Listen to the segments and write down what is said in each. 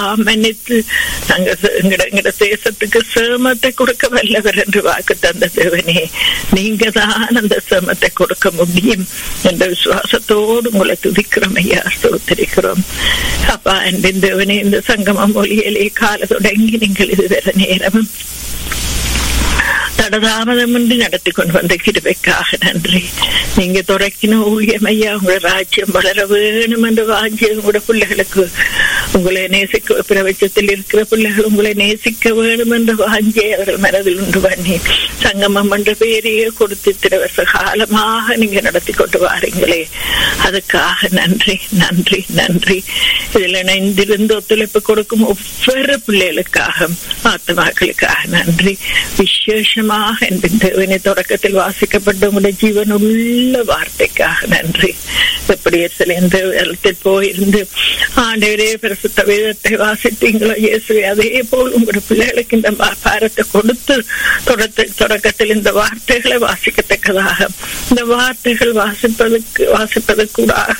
மன்னித்து நாங்க எங்கட எங்கட தேசத்துக்கு சேமத்தை கொடுக்க வல்லவர் என்று வாக்கு தந்த தேவனே நீங்க தான் அந்த சேமத்தை கொடுக்க முடியும் என்ற விசுவாசத்தோடு உங்களை துதிக்கிறோம் ஐயா ஸ்தோத்திரிக்கிறோம் அப்பா அன்பின் தேவனே இந்த சங்கமம் மொழியிலே கால தொடங்கி நீங்கள் இதுவரை நேரமும் தடதாமதமின்றி நடத்தி கொண்டு வந்த கிருபைக்காக நன்றி நீங்க தொடக்கின ஊழியம் ஐயா உங்களோட ராஜ்யம் வளர வேணும் என்று வாஞ்சி உங்களோட பிள்ளைகளுக்கு உங்களை நேசிக்க பிரபஞ்சத்தில் இருக்கிற பிள்ளைகள் உங்களை நேசிக்க வேணும் என்ற வாஞ்சியை அவர்கள் மனதில் உண்டு பண்ணி சங்கமம் என்ற பெயரையே கொடுத்து இத்தனை வருஷ காலமாக நீங்க நடத்தி கொண்டு வாரீங்களே அதுக்காக நன்றி நன்றி நன்றி இதுல இணைந்திருந்து ஒத்துழைப்பு கொடுக்கும் ஒவ்வொரு பிள்ளைகளுக்காக ஆத்மாக்களுக்காக நன்றி விசேஷமாக என்பின் தேவனை தொடக்கத்தில் வாசிக்கப்பட்ட உங்களுடைய ஜீவன் உள்ள வார்த்தைக்காக நன்றி எப்படி இந்த இடத்தில் போயிருந்து ஆண்டவரே பிரசுத்த வேதத்தை வாசித்தீங்களோ இயேசுவே அதே போல் உங்களுடைய பிள்ளைகளுக்கு இந்த பாரத்தை கொடுத்து தொடக்கத்தில் இந்த வார்த்தைகளை வாசிக்கத்தக்கதாக இந்த வார்த்தைகள் வாசிப்பதற்கு வாசிப்பதற்கூடாக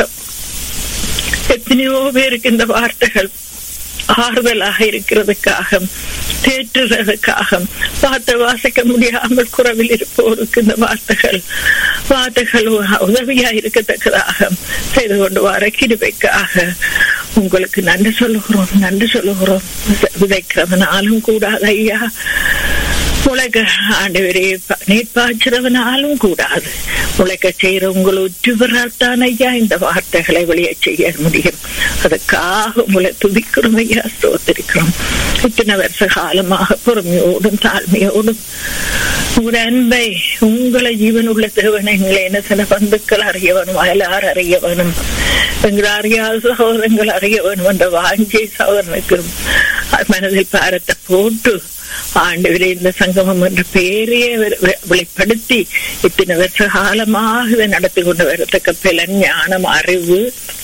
எத்தனையோ பேருக்கு இந்த வார்த்தைகள் ஆறுதலாக இருக்கிறதுக்காக தேற்றுறதுக்காக வார்த்தை வாசிக்க முடியாமல் குறவில் இருப்போருக்கு இந்த வார்த்தைகள் வார்த்தைகள் உதவியா இருக்கத்தக்கதாக செய்து கொண்டு வர கிருபைக்காக உங்களுக்கு நன்றி சொல்லுகிறோம் நன்றி சொல்லுகிறோம் விதைக்கிறவனாலும் கூடாது ஐயா முளைக்க ஆண்டவரே நீர் பாய்ச்சிறவனாலும் கூடாது முளைக்க செய்யற உங்களை ஒற்றுவரால் தான் ஐயா இந்த வார்த்தைகளை வெளியே செய்ய முடியும் அதுக்காக உங்களை துதிக்கிறோம் ஐயா ஸ்தோத்திரிக்கிறோம் இத்தனை வருஷ காலமாக பொறுமையோடும் தாழ்மையோடும் உங்களோட அன்பை உங்களை ஜீவன் உள்ள தேவனை எங்களை என்ன சில பந்துக்கள் அறிய வேணும் அயலார் அறிய வேணும் எங்களை அறியாத சகோதரங்கள் அறிய வேணும் என்ற வாஞ்சி சகோதரனுக்கு மனதில் பாரத்தை போட்டு ஆண்டவரே இந்த சங்கமம் என்ற பெயரையே வெளிப்படுத்தி இத்தனை வருஷ காலமாக இதை நடத்தி கொண்டு வரத்தக்க பலன் ஞானம் அறிவு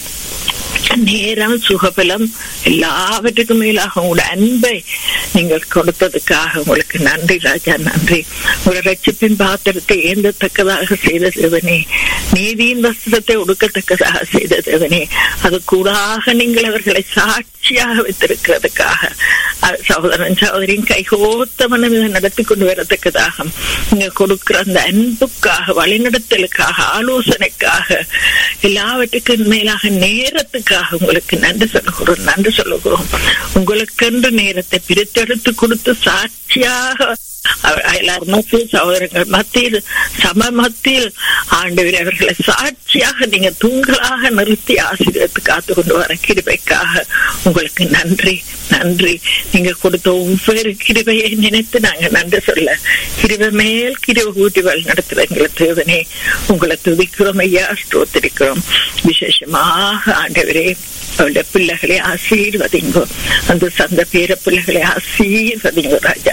நேரம் சுகபலம் எல்லாவற்றுக்கும் மேலாக உங்களோட அன்பை நீங்கள் கொடுத்ததுக்காக உங்களுக்கு நன்றி ராஜா நன்றி உங்களோட ரட்சிப்பின் பாத்திரத்தை ஏந்தத்தக்கதாக செய்த தேவனே நீதியின் வஸ்திரத்தை ஒடுக்கத்தக்கதாக செய்த தேவனே அது கூடாக நீங்கள் அவர்களை சாட்சியாக வைத்திருக்கிறதுக்காக சகோதரன் சகோதரின் கைகோத்த மனம் இதை நடத்தி கொண்டு வரத்தக்கதாக நீங்க கொடுக்கிற அந்த அன்புக்காக வழிநடத்தலுக்காக ஆலோசனைக்காக எல்லாவற்றுக்கும் மேலாக நேரத்துக்காக உங்களுக்கு நன்றி சொல்லுகிறோம் நன்றி சொல்லுகிறோம் உங்களுக்கென்று நேரத்தை பிரித்தெடுத்து கொடுத்து சாட்சியாக எல்லாரும் மத்தியில் சகோதரங்கள் மத்தியில் சம மத்தியில் ஆண்டவர் அவர்களை சாட்சியாக நீங்க தூங்கலாக நிறுத்தி ஆசிரியத்து காத்து கொண்டு வர கிருபைக்காக உங்களுக்கு நன்றி நன்றி நீங்க கொடுத்த ஒவ்வொரு கிருபையை நினைத்து நாங்க நன்றி சொல்ல கிருபை மேல் கிருப ஊட்டி வழி நடத்துற எங்களை தேவனே உங்களை துதிக்கிறோம் ஐயா ஸ்தோத்திரிக்கிறோம் விசேஷமாக ஆண்டவரே அவருடைய பிள்ளைகளை ஆசீர்வதிங்கோ அந்த சந்த பேர பிள்ளைகளை ஆசீர்வதிங்கோ ராஜா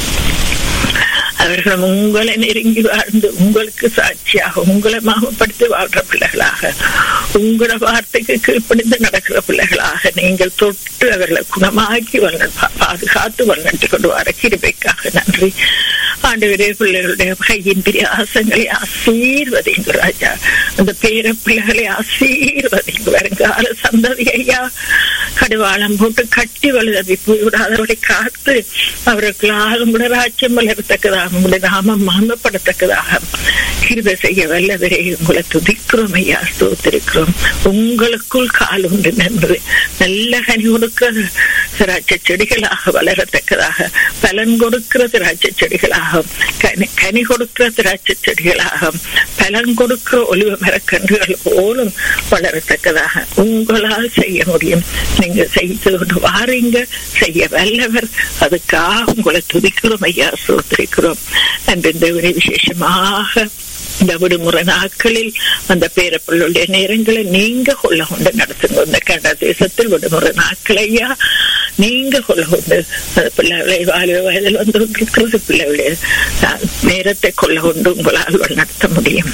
அவர்களும் உங்களை நெருங்கி வாழ்ந்து உங்களுக்கு சாட்சியாக உங்களை மாமப்படுத்தி வாழ்ற பிள்ளைகளாக உங்களோட வார்த்தைக்கு கீழ்ப்படிந்து நடக்கிற பிள்ளைகளாக நீங்கள் தொட்டு அவர்களை குணமாக்கி பாதுகாத்து வழிநட்டு கொண்டு வர கிருபைக்காக நன்றி ஆண்டவரே பிள்ளைகளுடைய கையின் பிரியாசங்களை ஆசீர்வதிங்க ராஜா அந்த பேர பிள்ளைகளை ஆசீர்வதிங்க வருங்கால சந்ததி ஐயா கடுவாளம் போட்டு கட்டி வலுதவி போய்விடாதவரை காத்து அவர்களுக்கு கூட ராஜ்யம் வளரத்தக்கதாக உங்களுடைய நாமம் மகமப்படத்தக்கதாக கிருபை செய்ய வல்லவரே உங்களை துதிக்கிறோம் ஐயா ஸ்தோத்திருக்கிறோம் உங்களுக்குள் கால் உண்டு நன்று நல்ல கனி கொடுக்கிற திராட்சை செடிகளாக வளரத்தக்கதாக பலன் கொடுக்கிற திராட்சை செடிகளாக கனி கொடுக்கிற திராட்சை செடிகளாக பலன் கொடுக்கிற ஒளிவ மரக்கன்றுகள் போலும் வளரத்தக்கதாக உங்களால் செய்ய முடியும் நீங்க செய்து கொண்டு வாரீங்க செய்ய வல்லவர் அதுக்காக உங்களை துதிக்கிறோம் ஐயா சோத்திரிக்கிறோம் அன்று இந்த விசேஷமாக இந்த விடுமுறை நாட்களில் அந்த பேரப்பிள்ளுடைய நேரங்களை நீங்க கொள்ள கொண்டு நடத்துங்க இந்த கனடா தேசத்தில் விடுமுறை நாட்களையா நீங்க கொள்ள கொண்டு அந்த பிள்ளைகளை வாலிப வயதில் வந்து கொண்டிருக்கிறது பிள்ளைகளுடைய நேரத்தை கொள்ள கொண்டு உங்களால் நடத்த முடியும்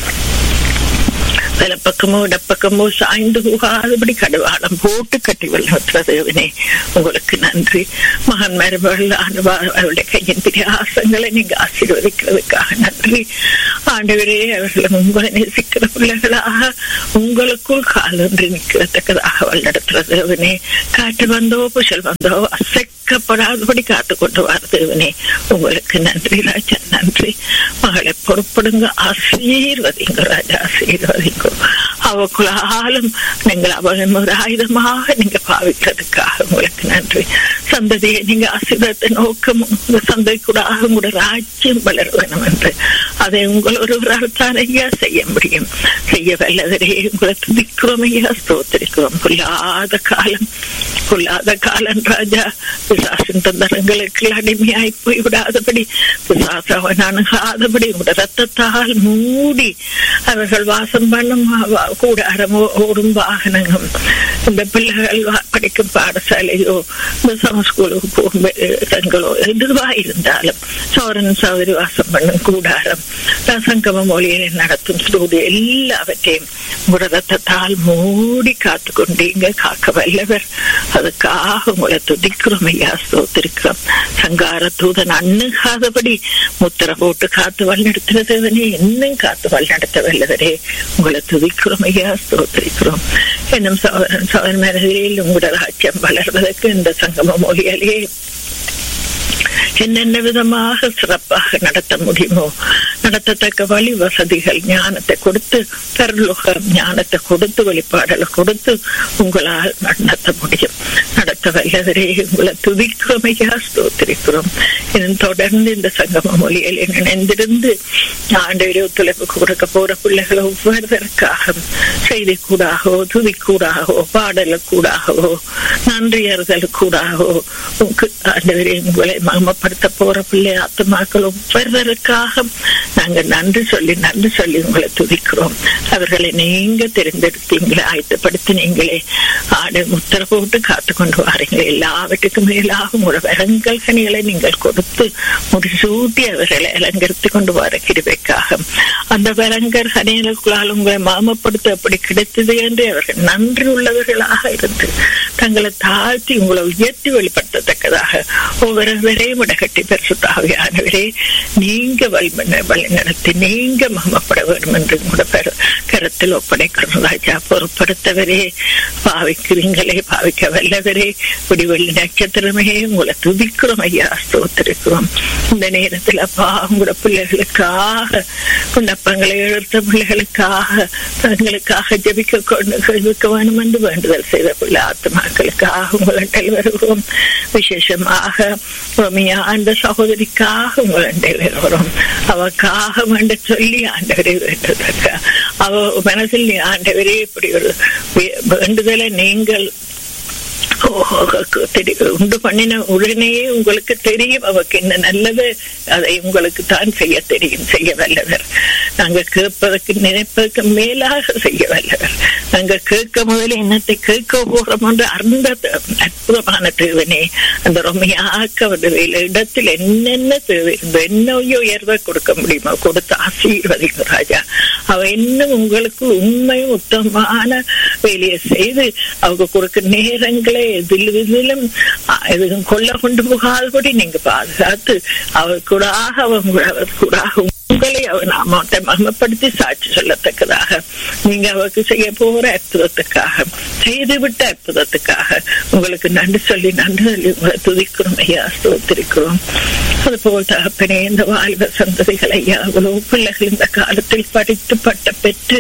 வலப்பக்கமோ இடப்பக்கமோ சாய்ந்து போகாதபடி கடுவாளம் போட்டு கட்டி வல்லவற்றதேவனே உங்களுக்கு நன்றி மகன் மருமகள் அவருடைய கையின் பிரியாசங்களை நீங்க ஆசீர்வதிக்கிறதுக்காக நன்றி ஆண்டவரே அவர்களும் உங்களை நேசிக்கிற பிள்ளைகளாக உங்களுக்குள் காலொன்றி நிற்கத்தக்கதாக வழிநடத்துறது தேவனே காற்று வந்தோ புஷல் வந்தோ அசைக்கப்படாதபடி காத்து கொண்டு வர தேவனே உங்களுக்கு நன்றி ராஜா நன்றி மகளை பொறுப்படுங்க ஆசீர்வதிங்க ராஜா ஆசீர்வதிங்க அவக்குள்ளாலும் நீங்கள் அவன் ஒரு ஆயுதமாக நீங்க பாவிக்கிறதுக்காக உங்களுக்கு நன்றி சந்ததியை நீங்க ஆசீர்வாதத்தை நோக்கம் உங்க சந்தை கூட உங்களோட ராஜ்யம் வளர வேணும் என்று அதை உங்கள் ஒருவரால் தான் ஐயா செய்ய முடியும் செய்ய வல்லவரே உங்களை துதிக்கிறோம் ஐயா ஸ்தோத்திரிக்கிறோம் பொல்லாத காலம் பொல்லாத காலம் ராஜா பிசாசின் தந்தரங்களுக்கு அடிமையாய் போய் விடாதபடி பிசாச அவன் அணுகாதபடி உங்களோட ரத்தத்தால் மூடி அவர்கள் வாசம் பண்ணும் கூடாரமோ ஓடும் வாகனங்களும் இந்த பிள்ளைகள் படிக்கும் பாடசாலையோ இந்த சமஸ்கூலுக்கு போகும் இடங்களோ எதுவா இருந்தாலும் சோரன் சௌதரி வாசம் பண்ணும் கூடாரம் சங்கம மொழியை நடத்தும் ஸ்டூடியோ எல்லாவற்றையும் உரதத்தால் மூடி காத்து கொண்டீங்க காக்க வல்லவர் அதுக்காக உங்களை துதிக்கிறோம் ஐயா ஸ்தோத்திருக்கிறோம் சங்கார தூதன் அண்ணுகாதபடி முத்திர போட்டு காத்து வழிநடத்துறதவனே இன்னும் காத்து வழிநடத்த வல்லவரே உங்களை துதிக்கிறோம் ஐயா ஸ்தோத்திரிக்கிறோம் என்னும் சோதரன் சோதன் மனதில் உங்களோட ராஜ்யம் வளர்வதற்கு இந்த சங்கம மொழியாலே என்னென்ன விதமாக சிறப்பாக நடத்த முடியுமோ நடத்தத்தக்க வழி வசதிகள் ஞானத்தை கொடுத்து பரலோக ஞானத்தை கொடுத்து வெளிப்பாடலை கொடுத்து உங்களால் நடத்த முடியும் நடத்த வல்லவரே உங்களை துதிக்கிறோம் ஐயா ஸ்தோத்திரிக்கிறோம் இன்னும் தொடர்ந்து இந்த சங்கம மொழியில் இணைந்திருந்து ஆண்டு ஒத்துழைப்பு கொடுக்க போற பிள்ளைகளை ஒவ்வொருவருக்காக செய்தி கூடாகவோ துதி கூடாகவோ பாடலு கூடாகவோ நன்றி அறிதல் கூடாகவோ ஆண்டவரே உங்களை மகமப்படுத்த போற பிள்ளை ஆத்மாக்கள் ஒவ்வொருவருக்காக நாங்க நன்றி சொல்லி நன்றி சொல்லி உங்களை துதிக்கிறோம் அவர்களை நீங்க தெரிந்தெடுத்தீங்களே ஆயத்தப்படுத்தினீங்களே ஆடு முத்திர போட்டு காத்து கொண்டு வாரீங்களே எல்லாவற்றுக்கும் மேலாக உங்களோட வரங்கள் கனிகளை நீங்கள் கொடுத்து முடிசூட்டி அவர்களை அலங்கரித்து கொண்டு வர கிருபைக்காக அந்த வரங்கர் கனிகளுக்குள்ளால் உங்களை மாமப்படுத்த அப்படி கிடைத்தது என்று அவர்கள் நன்றி உள்ளவர்களாக இருந்து தங்களை தாழ்த்தி உங்களை உயர்த்தி வெளிப்படுத்தத்தக்கதாக ஒவ்வொருவரையும் இடகட்டி பெருசுத்தாவியானவரே நீங்க வழிமன வழி நடத்தி நீங்க மகமப்பட வேண்டும் என்று கூட கருத்தில் ஒப்படைக்கிறோம் ராஜா பொறுப்படுத்தவரே பாவிக்கிறீங்களே பாவிக்க வல்லவரே விடிவெள்ளி நட்சத்திரமே உங்களை துதிக்கிறோம் ஐயா ஸ்தோத்திருக்கிறோம் இந்த நேரத்தில் அப்பா உங்களோட பிள்ளைகளுக்காக விண்ணப்பங்களை எழுத்த பிள்ளைகளுக்காக தங்களுக்காக ஜபிக்க கொண்டு ஜபிக்க வேணும் என்று வேண்டுதல் செய்த பிள்ளை ஆத்மாக்களுக்காக உங்களிடம் வருகிறோம் விசேஷமாக அந்த சகோதரிக்காக உங்களிடம் வருகிறோம் அவக்காக வேண்ட சொல்லி ஆண்டவரை வேண்டுதற்க அவ மனசில் ஆண்டவரே இப்படி ஒரு வேண்டுதலை நீங்கள் உண்டு பண்ணின உடனேயே உங்களுக்கு தெரியும் அவக்கு என்ன நல்லது அதை உங்களுக்கு தான் செய்ய தெரியும் செய்ய வல்லவர் நாங்க கேட்பதற்கு நினைப்பதற்கு மேலாக செய்ய வல்லவர் நாங்க கேட்க முதல்ல என்னத்தை கேட்க போறோம் என்று அந்த அற்புதமான தேவனே அந்த ரொமையாக்க வேலை இடத்தில் என்னென்ன தேவை என்ன உயர்வை கொடுக்க முடியுமோ கொடுத்து ஆசீர்வதிக்கும் ராஜா அவ இன்னும் உங்களுக்கு உண்மை உத்தமமான வேலையை செய்து அவங்க கொடுக்க நேரங்களை எதில் இதிலும் எதுவும் கொள்ள கொண்டு போகாதபடி நீங்க பாதுகாத்து அவர் கூட அவர் கூட உங்களை அவர் நாமத்தை மகமப்படுத்தி சாட்சி சொல்லத்தக்கதாக நீங்க அவருக்கு செய்ய போற அற்புதத்துக்காக செய்துவிட்ட அற்புதத்துக்காக உங்களுக்கு நன்றி சொல்லி நன்றி சொல்லி உங்களை துதிக்கிறோம் ஐயா ஸ்தோத்திருக்கிறோம் அதுபோல் தகப்பனே இந்த வாழ்வ சந்ததிகள் ஐயா அவ்வளவு பிள்ளைகள் இந்த காலத்தில் படித்து பட்ட பெற்று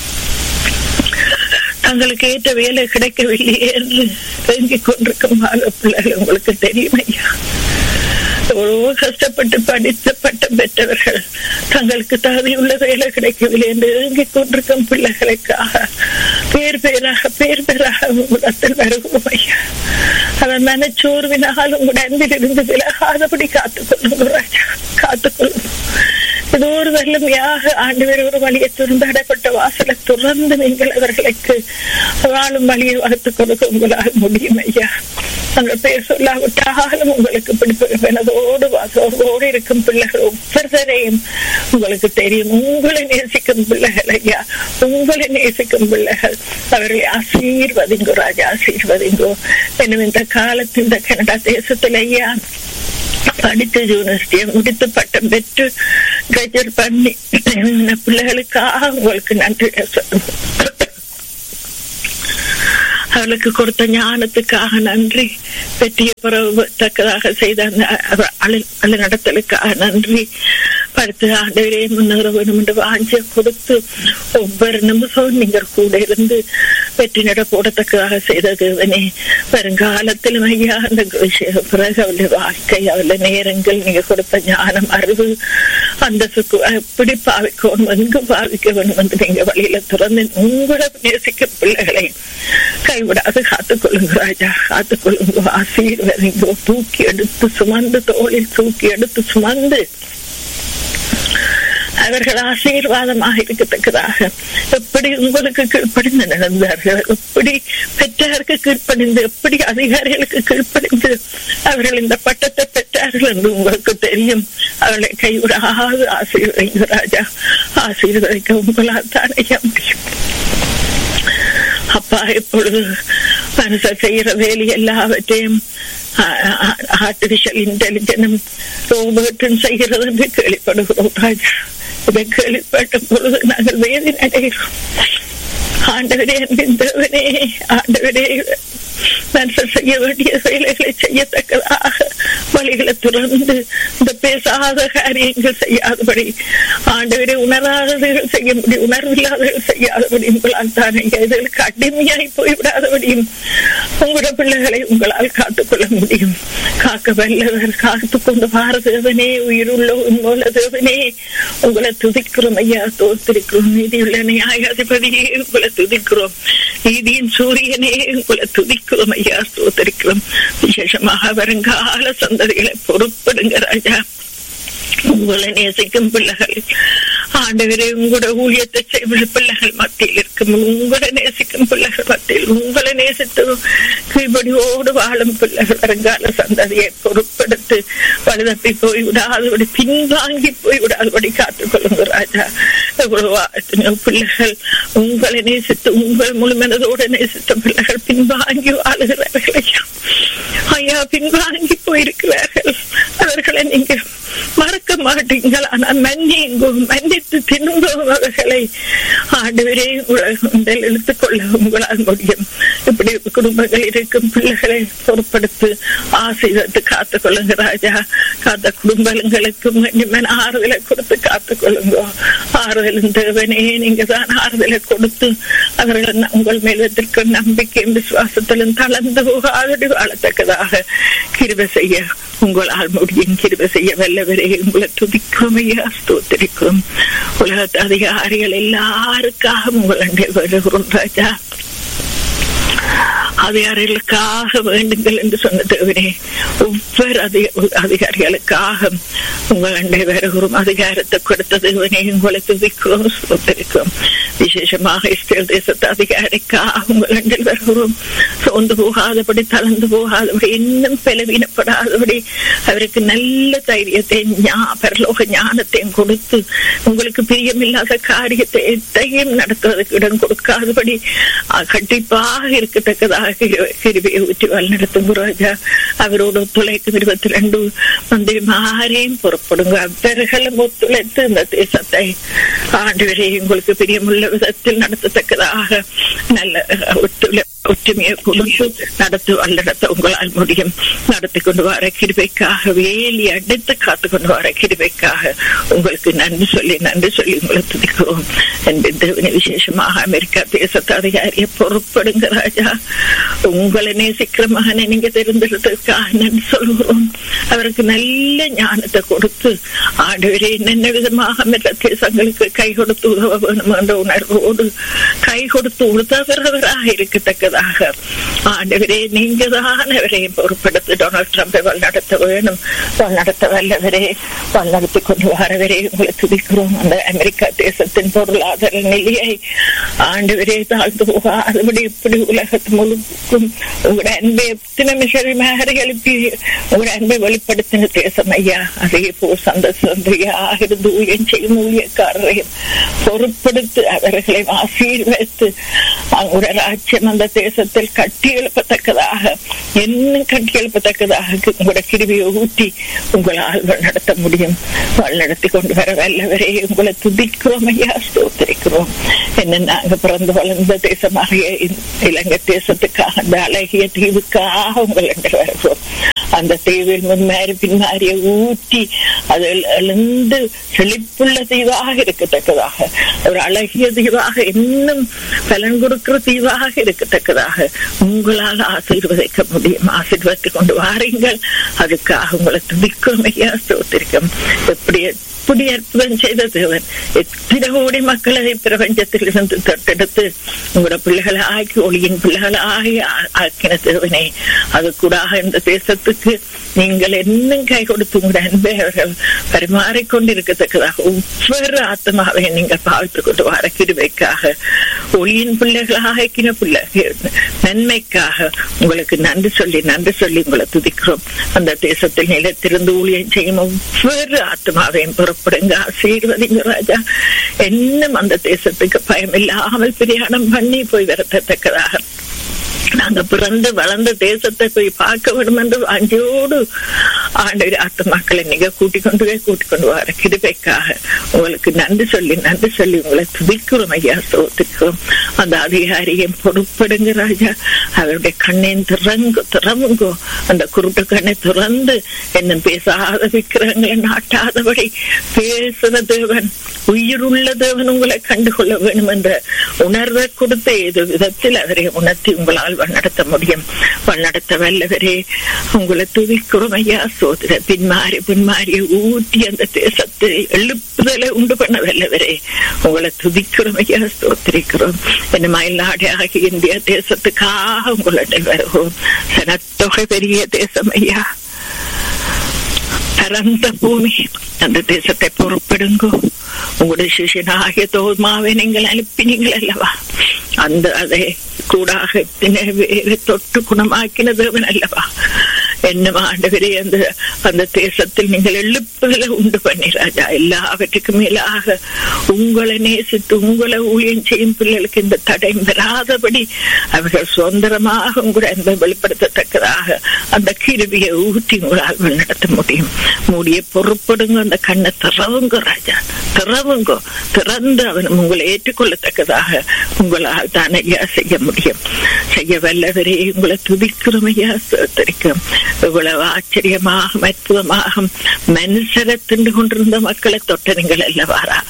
தங்களுக்கு ஏற்ற வேலை கிடைக்கவில்லையே என்று தேங்கிக் கொண்டிருக்கும் மாணவ பிள்ளைகள் உங்களுக்கு தெரியும் ஐயா எவ்வளவோ கஷ்டப்பட்டு படித்த பட்டம் பெற்றவர்கள் தங்களுக்கு தகுதியுள்ள வேலை கிடைக்கவில்லை என்று ஏங்கிக் கொண்டிருக்கும் பிள்ளைகளுக்காக பேர் பேராக பேர் பேராக உங்களிடத்தில் வருகிறோம் ஐயா அவன் மனச்சோர்வினால் உங்கள் அன்பில் இருந்து விலகாதபடி காத்துக்கொள்ளும் ராஜா காத்துக்கொள்ளும் இது ஒரு வல்லமையாக ஆண்டு ஒரு வழியை துறந்தாடப்பட்ட வாசலை துறந்து நீங்கள் அவர்களுக்கு வாழும் வழியை வகுத்துக் கொடுக்க உங்களால் முடியும் ஐயா அந்த பேர் சொல்லாவிட்டாலும் உங்களுக்கு பிடிப்பதோடு வாசோடு இருக்கும் பிள்ளைகள் ஒவ்வொருத்தரையும் உங்களுக்கு தெரியும் உங்களை நேசிக்கும் பிள்ளைகள் ஐயா உங்களை நேசிக்கும் பிள்ளைகள் அவர்களை ஆசீர்வதிங்கோ ராஜா ஆசீர்வதிங்கோ என்னும் இந்த காலத்தில் இந்த கனடா தேசத்தில் ஐயா படித்து யூனிவர்சிட்டியை முடித்து பட்டம் பெற்று கிராஜுவேட் பண்ணி இந்த பிள்ளைகளுக்காக உங்களுக்கு நன்றி சொல்லுவோம் அவளுக்கு கொடுத்த ஞானத்துக்காக நன்றி வெற்றியை பெறத்தக்கதாக செய்த அந்த நடத்தலுக்காக நன்றி படுத்து ஆண்டவரே முன்னேற வேணும் என்று வாஞ்சிய கொடுத்து ஒவ்வொரு நிமிஷம் நீங்கள் கூட இருந்து வெற்றி நட போடத்தக்கதாக செய்த தேவனே வருங்காலத்திலும் ஐயா அந்த பிறகு அவளுடைய வாழ்க்கை அவளுடைய நேரங்கள் நீங்க கொடுத்த ஞானம் அறிவு அந்த எப்படி பாவிக்கணும் எங்கு பாவிக்க வேணும் என்று நீங்க வழியில திறந்து உங்களை நேசிக்க பிள்ளைகளை கைவிடாது காத்துக்கொள்ளுங்க ராஜா காத்துக்கொள்ளுங்க ஆசீர்வதிங்க தூக்கி எடுத்து சுமந்து தோளில் தூக்கி எடுத்து சுமந்து அவர்கள் ஆசீர்வாதமாக இருக்கத்தக்கதாக எப்படி உங்களுக்கு கீழ்ப்படிந்து நடந்தார்கள் எப்படி பெற்றாருக்கு கீழ்ப்படிந்து எப்படி அதிகாரிகளுக்கு கீழ்ப்படிந்து அவர்கள் இந்த பட்டத்தை பெற்றார்கள் என்று உங்களுக்கு தெரியும் அவர்களை கைவிடாது ஆசீர்வதிங்க ராஜா ஆசீர்வதிக்க உங்களால் தானே முடியும் அப்பா இப்பொழுது மனுஷன் செய்யற வேலை எல்லாவற்றையும் ஆர்டிபிஷியல் இன்டெலிஜென்ஸும் ரோபோட்டும் செய்கிறது என்று கேள்விப்படுகிறோம் ராஜா இதை கேள்விப்பட்ட பொழுது நாங்கள் வேதனை அடைகிறோம் ஆண்டவரே தேவனே ஆண்டவரே மனுஷன் செய்ய வேண்டிய வேலைகளை செய்யத்தக்கதாக வழிகளை துறந்து இந்த பேசாத காரியங்கள் செய்யாதபடி ஆண்டவரை உணராதவர்கள் செய்ய முடியும் உணர்வில்லாதவர்கள் செய்யாதபடி உங்களால் தானே இதுகளுக்கு அடிமையாய் போய்விடாதபடியும் உங்களோட பிள்ளைகளை உங்களால் காத்துக்கொள்ள முடியும் காக்க வல்லவர் காத்து கொண்டு பாரதேவனே உயிருள்ள உண்மையுள்ள தேவனே உங்களை துதிக்கிறோம் ஐயா தோத்திருக்கிறோம் நீதியுள்ள நியாயாதிபதியே உங்களை துதிக்கிறோம் நீதியின் சூரியனே உங்களை துதிக்கிறோம் ஐயா தோத்திருக்கிறோம் விசேஷமாக வருங்கால சந்ததிகளை பொறுப்படுங்க ராஜா உங்களை நேசிக்கும் பிள்ளைகள் ஆண்டவரே உங்களோட ஊழியத்தை செய்யும் பிள்ளைகள் மத்தியில் இருக்கும் உங்களை நேசிக்கும் பிள்ளைகள் மத்தியில் உங்களை நேசித்து கீழ்படியோடு வாழும் பிள்ளைகள் வருங்கால சந்ததியை பொறுப்படுத்து வலுதப்பி போய் விடாதபடி பின்வாங்கி போய் விடாதபடி காத்துக்கொள்ளுங்க ராஜா எவ்வளவு பிள்ளைகள் உங்களை நேசித்து உங்கள் முழுமனதோடு நேசித்த பிள்ளைகள் பின்வாங்கி வாழுகிறார்கள் ஐயா ஐயா பின்வாங்கி போயிருக்கிறார்கள் அவர்களை நீங்க மறக்க மாட்டீங்கள் ஆனால் மன்னிங்கும் மன்னித்து தின்னும் அவர்களை ஆண்டவரே உலகத்தில் இழுத்துக்கொள்ள உங்களால் முடியும் இப்படி குடும்பங்கள் இருக்கும் பிள்ளைகளை பொறுப்படுத்து ஆசீர்வத்து காத்துக் கொள்ளுங்க ராஜா காத்த குடும்பங்களுக்கும் நிம்மன் ஆறுதலை கொடுத்து காத்துக் கொள்ளுங்க ஆறுதலும் தேவனே நீங்க தான் ஆறுதலை கொடுத்து அவர்கள் உங்கள் மேல் வைத்திருக்கும் நம்பிக்கையும் விசுவாசத்திலும் தளர்ந்து போகாதடி வாழத்தக்கதாக கிருப செய்ய உங்களால் முடியும் கிருப செய்ய வல்லவரே உங்களை துதிக்கிறோம் ஐயா ஸ்தோத்திரிக்கிறோம் உலகத்து அதிகாரிகள் எல்லாருக்காக உங்கள் வருகிறோம் ராஜா அதிகாரிகளுக்காக வேண்டுங்கள் என்று சொன்ன தேவனே ஒவ்வொரு அதிகாரிகளுக்காக உங்கள் அண்டை வருகிறோம் அதிகாரத்தை கொடுத்த தேவனே உங்களை துதிக்கிறோம் சோதரிக்கிறோம் விசேஷமாக இஸ்ரேல் தேசத்து அதிகாரிக்காக உங்கள் அண்டில் வருகிறோம் சோர்ந்து போகாதபடி தளர்ந்து போகாதபடி இன்னும் பலவீனப்படாதபடி அவருக்கு நல்ல தைரியத்தை பரலோக ஞானத்தையும் கொடுத்து உங்களுக்கு பிரியமில்லாத காரியத்தை எத்தையும் நடத்துவதற்கு இடம் கொடுக்காதபடி கண்டிப்பாக இருக்கத்தக்கதாக கிருபியை ஊற்றி வழிநடத்தும் ராஜா அவரோடு ஒத்துழைக்கும் இருபத்தி ரெண்டு மந்திரிமாரையும் புறப்படுங்க அவர்களும் ஒத்துழைத்து இந்த தேசத்தை ஆண்டு வரை உங்களுக்கு பிரியமுள்ள விதத்தில் நடத்தத்தக்கதாக நல்ல ஒத்துழை ஒற்றுமையை கொடுத்து நடத்து வல்லடத்த உங்களால் முடியும் நடத்தி கொண்டு வர கிருபைக்காக வேலி அடித்து காத்து கொண்டு வர கிருபைக்காக உங்களுக்கு நன்றி சொல்லி நன்றி சொல்லி உங்களை துதிக்கிறோம் என்று விசேஷமாக அமெரிக்கா தேசத்து அதிகாரியை பொறுப்படுங்க ராஜா உங்களை நேசிக்கிற மகனை நீங்க தெரிந்தெடுத்ததுக்காக நன்றி சொல்கிறோம் அவருக்கு நல்ல ஞானத்தை கொடுத்து ஆண்டவரே என்னென்ன விதமாக மற்ற தேசங்களுக்கு கை கொடுத்து உதவ வேணும் என்ற உணர்வோடு கை கொடுத்து உதவுறவராக இருக்கத்தக்கதாக ஆண்டவரே நீங்க தான் அவரையும் பொறுப்படுத்தி டொனால்ட் ட்ரம்பை வழிநடத்த வேணும் வழிநடத்த வல்லவரே வழிநடத்தி கொண்டு வரவரே உங்களை துதிக்கிறோம் அந்த அமெரிக்கா தேசத்தின் பொருளாதார நிலையை ஆண்டவரே தாழ்ந்து போகாதபடி இப்படி உலகத்து முழுக்கும் உங்களோட அன்பை எத்தனை மிஷரிமாக எழுப்பி உங்களோட அன்பை வெளிப்படுத்தின தேசம் ஐயா அதே போல் சந்த சந்தையாக இருந்து ஊழியம் செய்யும் ஊழியக்காரரையும் பொறுப்படுத்தி அவர்களை ஆசீர்வதித்து அவங்களோட ராஜ்யம் அந்த தேசம் தேசத்தில் கட்டி எழுப்பத்தக்கதாக இன்னும் கட்டி எழுப்பத்தக்கதாக உங்களோட கிருவியை ஊற்றி உங்களால் நடத்த முடியும் நடத்தி கொண்டு வர வல்லவரே உங்களை துதிக்கிறோம் ஐயா ஸ்தோத்திரிக்கிறோம் என்ன நாங்க பிறந்து வளர்ந்த தேசமாக இலங்கை தேசத்துக்காக அந்த அழகிய தீவுக்காக உங்கள் வருகிறோம் அந்த தீவில் முன்மாறி பின்மாறிய ஊற்றி அதில் எழுந்து செழிப்புள்ள தீவாக இருக்கத்தக்கதாக ஒரு அழகிய தீவாக இன்னும் பலன் கொடுக்கிற தீவாக இருக்கத்தக்கதாக உங்களால் ஆசீர்வதிக்க முடியும் ஆசீர்வதித்து கொண்டு வாருங்கள் அதுக்காக உங்களை துதிக்கும் ஐயா ஸ்தோத்திரிக்கும் எப்படி எப்படி அற்புதம் செய்த தேவன் எத்தனை கோடி மக்களை பிரபஞ்சத்தில் இருந்து தொட்டெடுத்து உங்களோட பிள்ளைகளை ஆக்கி ஒளியின் பிள்ளைகளை ஆகி ஆக்கின தேவனே அது கூட இந்த தேசத்துக்கு நீங்கள் இன்னும் கை கொடுத்து உங்களோட அன்பை அவர்கள் பரிமாறிக்கொண்டிருக்கத்தக்கதாக ஒவ்வொரு ஆத்மாவை நீங்கள் பாவித்துக் கொண்டு வர கிருவைக்காக ஒளியின் பிள்ளைகளாக ஆக்கின பிள்ளைகள் நன்மைக்காக உங்களுக்கு நன்றி சொல்லி நன்றி சொல்லி உங்களை துதிக்கிறோம் அந்த தேசத்தில் நிலத்திலிருந்து ஊழியம் செய்யும் ஒவ்வொரு ஆத்மாவையும் புறப்படுங்க ஆசீர்வதிங்க ராஜா இன்னும் அந்த தேசத்துக்கு பயம் இல்லாமல் பிரயாணம் பண்ணி போய் வரத்தக்கதாக நாங்க பிறந்து வளர்ந்த தேசத்தை போய் பார்க்க வேண்டும் என்று அஞ்சோடு ஆண்டு ஆத்மாக்களை நீங்க கூட்டிக் கொண்டு போய் கூட்டிக் கொண்டு வர கிருபைக்காக உங்களுக்கு நன்றி சொல்லி நன்றி சொல்லி உங்களை துதிக்கிறோம் ஐயா சோத்துக்கிறோம் அந்த அதிகாரியும் பொறுப்படுங்க ராஜா அவருடைய கண்ணையும் திறங்கு திறமுங்கோ அந்த குருட்டு கண்ணை திறந்து என்ன பேசாத விக்கிரங்களை நாட்டாதபடி பேசுற தேவன் உயிருள்ள தேவன் உங்களை கண்டுகொள்ள வேண்டும் என்ற உணர்வை கொடுத்த ஏதோ விதத்தில் அவரை உணர்த்தி உங்களால் வழிநடத்த முடியும் வழிநடத்த வல்லவரே உங்களை துதிக்கிறோம் ஐயா சோதர பின்மாறி பின்மாறி ஊட்டி அந்த தேசத்தை எழுப்புதலை உண்டு பண்ண வல்லவரே உங்களை துதிக்கிறோம் ஐயா ஸ்தோத்திரிக்கிறோம் என்ன மயிலாடு ஆகிய இந்திய தேசத்துக்காக உங்களுடைய வருவோம் சனத்தொகை பெரிய தேசம் ஐயா பரந்த பூமி அந்த தேசத்தை பொறுப்படுங்கோ உங்களுடைய சிஷியனாகிய தோமாவை நீங்கள் அனுப்பினீங்கள் அல்லவா அந்த அதை கூடாக தொட்டு குணமாக்கின தேவன் அல்லவா என்ன ஆண்டவரே அந்த அந்த தேசத்தில் நீங்கள் எழுப்புதலை உண்டு பண்ணி ராஜா எல்லாவற்றுக்கும் மேலாக உங்களை நேசித்து உங்களை ஊழியம் செய்யும் பிள்ளைகளுக்கு இந்த தடை வராதபடி அவர்கள் சுதந்திரமாக உங்களை அன்பை வெளிப்படுத்தத்தக்கதாக அந்த கிருவியை ஊற்றி உங்களால் நடத்த முடியும் மூடிய பொறுப்படுங்க அந்த கண்ணை திறவுங்க ராஜா திறவுங்க திறந்து அவன் உங்களை ஏற்றுக்கொள்ளத்தக்கதாக உங்களால் தான் ஐயா செய்ய முடியும் செய்ய வல்லவரே உங்களை துதிக்கிறோம் ஐயா தெரிக்கும் இவ்வளவு ஆச்சரியமாக அற்புதமாக மனுஷரை திண்டு கொண்டிருந்த மக்களை தொட்ட நீங்கள் அல்லவாரா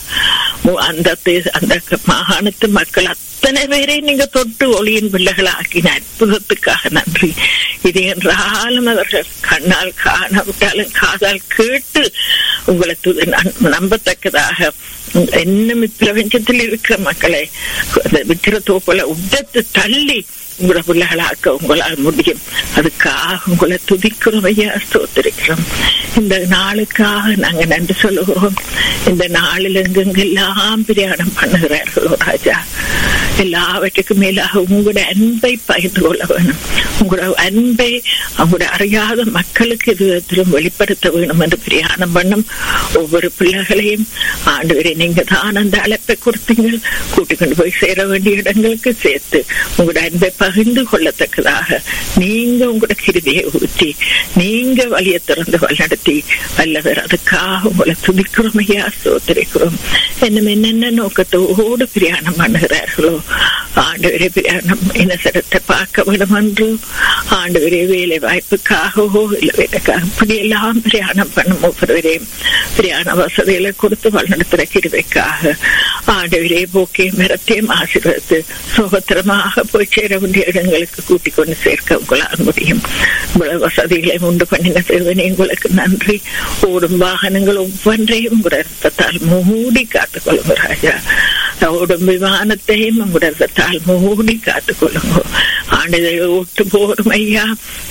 அந்த அந்த மாகாணத்து மக்கள் அத்தனை பேரை நீங்க தொட்டு ஒளியின் பிள்ளைகள் ஆக்கின அற்புதத்துக்காக நன்றி இது என்றாலும் அவர்கள் கண்ணால் காணவிட்டாலும் காதால் கேட்டு உங்களை நம்பத்தக்கதாக இன்னும் பிரபஞ்சத்தில் இருக்கிற மக்களை விக்கிர தோப்பல உடத்து தள்ளி உங்களோட பிள்ளைகளாக்க உங்களால் முடியும் அதுக்காக உங்களை துதிக்கிறோம் ஐயா ஸ்தோத்திரிக்கிறோம் இந்த நாளுக்காக நாங்க நன்றி சொல்லுகிறோம் இந்த நாளில் எங்கெங்கெல்லாம் பிரயாணம் பண்ணுகிறார்களோ ராஜா எல்லாவற்றுக்கும் மேலாக உங்களோட அன்பை பகிர்ந்து கொள்ள வேணும் உங்களோட அன்பை அவங்களோட அறியாத மக்களுக்கு இது விதத்திலும் வெளிப்படுத்த வேணும் என்று பிரயாணம் பண்ணும் ஒவ்வொரு பிள்ளைகளையும் ஆண்டு நீங்க தான் அந்த அழைப்பை கொடுத்தீங்க கூட்டிக் கொண்டு போய் சேர வேண்டிய இடங்களுக்கு சேர்த்து உங்களோட அன்பை பகிர்ந்து கொள்ளத்தக்கதாக நீங்க உங்களோட கிருதியை ஊற்றி நீங்க வழிய திறந்து வழிநடத்தி வல்லவர் அதுக்காக உங்களை துதிக்கிறோம் ஐயா சோதரிக்கிறோம் என்னும் என்னென்ன நோக்கத்தோடு பிரயாணம் பண்ணுகிறார்களோ ஆண்டு பிரயாணம் இனசரத்தை பார்க்க வேண்டும் என்று ஆண்டு வேலை வாய்ப்புக்காகவோ இல்லை வேலைக்காக இப்படி எல்லாம் பிரயாணம் பண்ணும் ஒவ்வொருவரையும் பிரயாண வசதிகளை கொடுத்து வழிநடத்துகிற கிருவைக்காக ஆண்டவரே போக்கியம் மரத்தையும் ஆசீர்வதித்து சுகத்திரமாக போய் சேர வேண்டிய இடங்களுக்கு கூட்டிக் கொண்டு சேர்க்க உங்களால் முடியும் இவ்வளவு வசதிகளை உண்டு பண்ணின தேவனே உங்களுக்கு நன்றி ஓடும் வாகனங்கள் ஒவ்வொன்றையும் உங்களோட ரத்தத்தால் மூடி காத்துக் கொள்ளுங்க ராஜா ஓடும் விமானத்தையும் உங்களோட ரத்தத்தால் மூடி காத்துக் கொள்ளுங்க ஆண்டுகளை ஓட்டு போறோம் ஐயா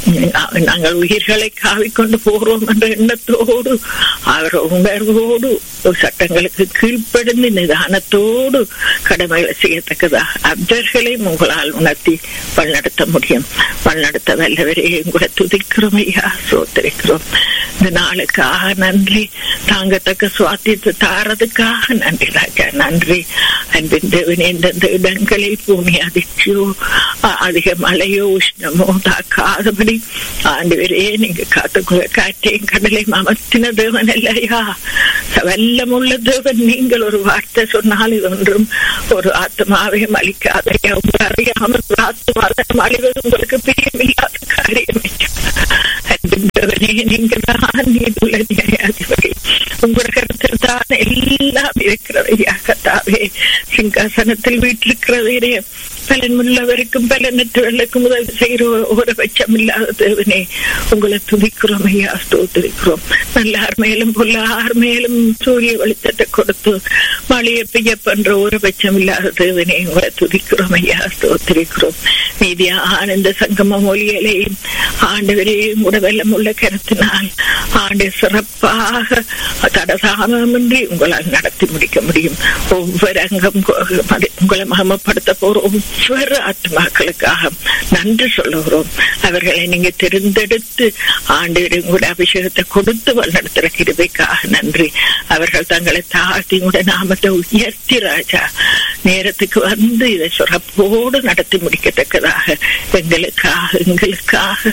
நாங்கள் உயிர்களை காவிக்கொண்டு போறோம் என்ற எண்ணத்தோடு அவர் உணர்வோடு சட்டங்களுக்கு கீழ்ப்படிந்து நிதானத்தோடு கடமைகளை செய்யத்தக்கதாக அப்தர்களையும் உங்களால் உணர்த்தி வழிநடத்த முடியும் வழிநடத்த வல்லவரே உங்களை துதிக்கிறோம் ஐயா சோத்தரிக்கிறோம் இந்த நாளுக்காக நன்றி தாங்கத்தக்க சுவாத்தியத்தை தாரதுக்காக நன்றி ராஜா நன்றி அன்பின் தேவனே எந்தெந்த இடங்களில் பூமி அதிர்ச்சியோ அதிக மழையோ உஷ்ணமோ தாக்காதபடி ஆண்டவரே நீங்க காத்துக்குள்ள காற்றையும் கடலையும் அமர்த்தின தேவன் இல்லையா வல்லமுள்ள தேவன் நீங்கள் ஒரு வார்த்தை சொன்னால் இது ஒன்றும் ஒரு ஆத்மாவையும் அளிக்காதையா உங்க அறியாமல் ஒரு ஆத்மாவை அழிவது உங்களுக்கு பிரியமில்லாத காரியம் அன்பின்றவனே நீங்கள் தான் நீதுள்ள நியாயாதிபதி உங்களோட கருத்தில் தான் எல்லாம் இருக்கிறதையா கத்தாவே சிங்காசனத்தில் வீட்டிருக்கிறவரே பலன் உள்ளவருக்கும் பலனற்றவர்களுக்கும் உதவி செய்கிற ஒரு பட்சம் இல்லாத தேவனே உங்களை துதிக்கிறோம் ஐயா ஸ்தோத்திரிக்கிறோம் நல்லார் மேலும் பொல்லார் மேலும் சூரிய வெளிச்சத்தை கொடுத்து மழையை பெய்ய பண்ற ஒரு பட்சம் இல்லாத தேவனே உங்களை துதிக்கிறோம் ஐயா ஸ்தோத்திரிக்கிறோம் மீதியா ஆனந்த சங்கம மொழிகளையும் ஆண்டவரையும் உடவெல்லாம் உள்ள கருத்தினால் ஆண்டு சிறப்பாக தடசாமின்றி உங்களால் நடத்தி முடிக்க முடியும் ஒவ்வொரு அங்கம் உங்களை மகமப்படுத்த போற ஒவ்வொரு ஆத்மாக்களுக்காக நன்றி சொல்லுகிறோம் அவர்களை நீங்க தெரிந்தெடுத்து ஆண்டு கூட அபிஷேகத்தை கொடுத்து வழிநடத்துற கிருபைக்காக நன்றி அவர்கள் தங்களை தாழ்த்தி கூட நாமத்தை உயர்த்தி ராஜா நேரத்துக்கு வந்து இதை சிறப்போடு நடத்தி முடிக்கத்தக்கதாக எங்களுக்காக எங்களுக்காக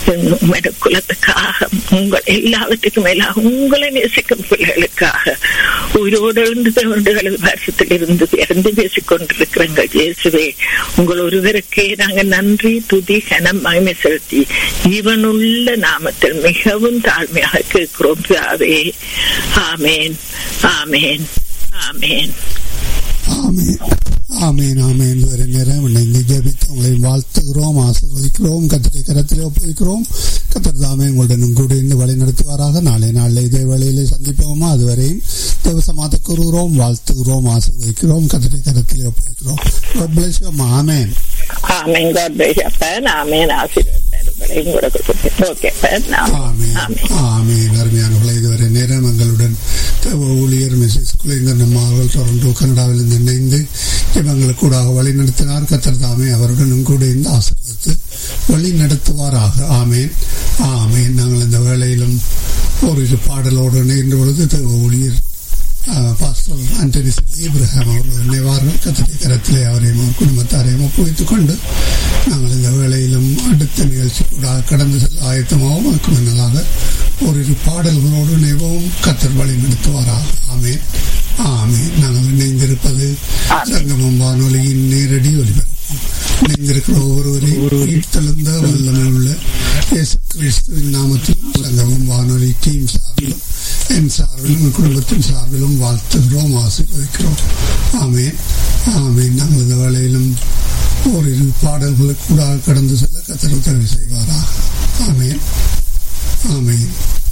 குலத்துக்காக உங்கள் எல்லாவற்றுக்கும் மேலாக உங்களை நேசிக்கும் பிள்ளைகளுக்காக உயிரோடு எழுந்து தவண்டுகள் வருஷத்தில் இருந்து இறந்து பேசிக் கொண்டிருக்கிறங்க இயேசுவே உங்கள் ஒருவருக்கே நாங்கள் நன்றி துதி கனம் மகிமை செலுத்தி ஜீவனுள்ள நாமத்தில் மிகவும் தாழ்மையாக கேட்கிறோம் பிதாவே ஆமேன் ஆமேன் ஆமேன் ஆமேன் ஆமேன் ஆமேன் வரை நேரம் இணைந்து ஜபித்து உங்களை வாழ்த்துகிறோம் ஆசீர்வதிக்கிறோம் கத்திரை கரத்திலே ஒப்புவிக்கிறோம் கத்தர் தாமே உங்களுடன் கூட இருந்து வழி நடத்துவாராக நாளை நாளில் இதே வேளையிலே சந்திப்போமா அதுவரையும் தேவசமாத்த கூறுகிறோம் வாழ்த்துகிறோம் ஆசீர்வதிக்கிறோம் கத்திரை கரத்திலே ஒப்புவிக்கிறோம் ஆமேன் ஆமேன் God bless you, அப்பன். ஆமேன் ஆசீர்வாதம் உங்களுக்கு ஓகே ஆமேன் அருமையானவர்களை இதுவரை நேரம் எங்களுடன் ஊழியர் மிஸ்ஸஸ் குலேந்தன் அம்மா அவர்கள் டொரண்டோ கனடாவில் இருந்து இணைந்து இவங்களுக்கு கூட வழி நடத்தினார் கத்தர் தாமே அவருடனும் கூட இருந்து ஆசீர்வதித்து வழி நடத்துவாராக ஆமேன் ஆமேன் நாங்கள் இந்த வேளையிலும் ஒரு இரு பாடலோடு இணைந்த பொழுது ஊழியர் பாஸ்டர் ஆண்டனி இப்ரஹாம் அவர்கள் நினைவார்கள் கத்திரை கரத்திலே அவரையும் குடும்பத்தாரையும் ஒப்புவித்துக் கொண்டு நாங்கள் இந்த வேளையிலும் அடுத்த நிகழ்ச்சி கூட கடந்து செல்ல ஆயத்தமாகவும் அதுக்கு முன்னதாக ஓரிரு பாடல்களோடு நினைவும் கத்தர் வழி நடத்துவாராக ஆமேன் ஆமேன் நாங்கள் இணைந்திருப்பது சங்கமம் வானொலியின் நேரடி ஒலிபரப்பு இணைந்திருக்கிற ஒவ்வொருவரையும் தெளிந்த வல்லமை உள்ள இயேசு கிறிஸ்துவின் நாமத்திலும் சங்கமம் வானொலி டீம் சார்பிலும் என் சார்பிலும் என் குடும்பத்தின் சார்பிலும் வாழ்த்துகிறோம் ஆசீர்வதிக்கிறோம் ஆமேன் ஆமேன் நாங்கள் இந்த வேளையிலும் ஓரிரு பாடல்களுக்கு கூட கடந்து செல்ல கத்தர் உதவி செய்வாராக ஆமேன் ஆமேன்